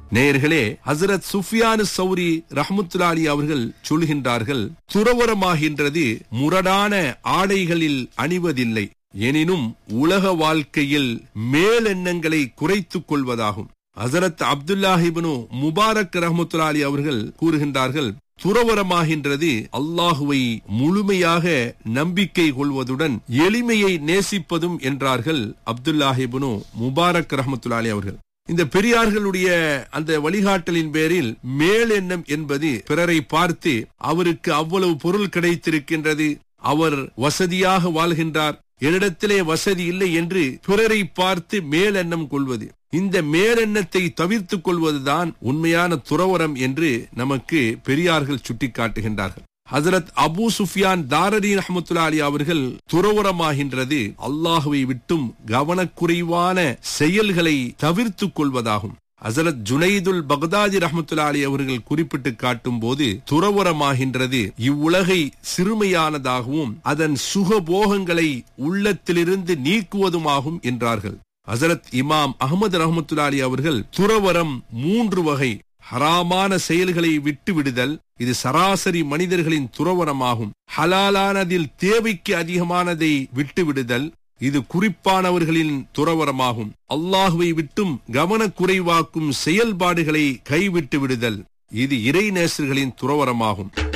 நேயர்களே ஹசரத் சுஃபியானு சௌரி ரஹமுத்துலாலி அவர்கள் சொல்கின்றார்கள் துறவரமாகின்றது முரடான ஆடைகளில் அணிவதில்லை எனினும் உலக வாழ்க்கையில் மேலெண்ணங்களை குறைத்துக் கொள்வதாகும் ஹசரத் அப்துல்லாஹிபனு முபாரக் ரஹமத்துலாலி அவர்கள் கூறுகின்றார்கள் துறவரமாகின்றது அல்லாஹுவை முழுமையாக நம்பிக்கை கொள்வதுடன் எளிமையை நேசிப்பதும் என்றார்கள் அப்துல்லாஹிபனு முபாரக் ரஹமத்துலாலி அவர்கள் இந்த பெரியார்களுடைய அந்த வழிகாட்டலின் பேரில் மேலெண்ணம் என்பது பிறரை பார்த்து அவருக்கு அவ்வளவு பொருள் கிடைத்திருக்கின்றது அவர் வசதியாக வாழ்கின்றார் என்னிடத்திலே வசதி இல்லை என்று பிறரை பார்த்து மேலெண்ணம் கொள்வது இந்த மேலெண்ணத்தை தவிர்த்துக் கொள்வதுதான் உண்மையான துறவரம் என்று நமக்கு பெரியார்கள் சுட்டிக்காட்டுகின்றார்கள் ஹசரத் அபு சுஃபியான் தாரரி ரஹமத்துல்லா அலி அவர்கள் துறவரமாகின்றது அல்லாஹுவை விட்டும் கவனக்குறைவான செயல்களை தவிர்த்துக் கொள்வதாகும் ஹசரத் ஜுனைதுல் பக்தாதி ரஹமத்துல்லா அலி அவர்கள் குறிப்பிட்டு காட்டும் போது துறவரமாகின்றது இவ்வுலகை சிறுமையானதாகவும் அதன் சுகபோகங்களை உள்ளத்திலிருந்து நீக்குவதுமாகும் என்றார்கள் ஹசரத் இமாம் அகமது ரஹமத்துல்லா அலி அவர்கள் துறவரம் மூன்று வகை ஹராமான செயல்களை விட்டு விடுதல் இது சராசரி மனிதர்களின் துறவரமாகும் ஹலாலானதில் தேவைக்கு அதிகமானதை விட்டு விடுதல் இது குறிப்பானவர்களின் துறவரமாகும் அல்லாஹுவை விட்டும் கவனக்குறைவாக்கும் செயல்பாடுகளை கைவிட்டு விடுதல் இது இறை நேசர்களின் துறவரமாகும்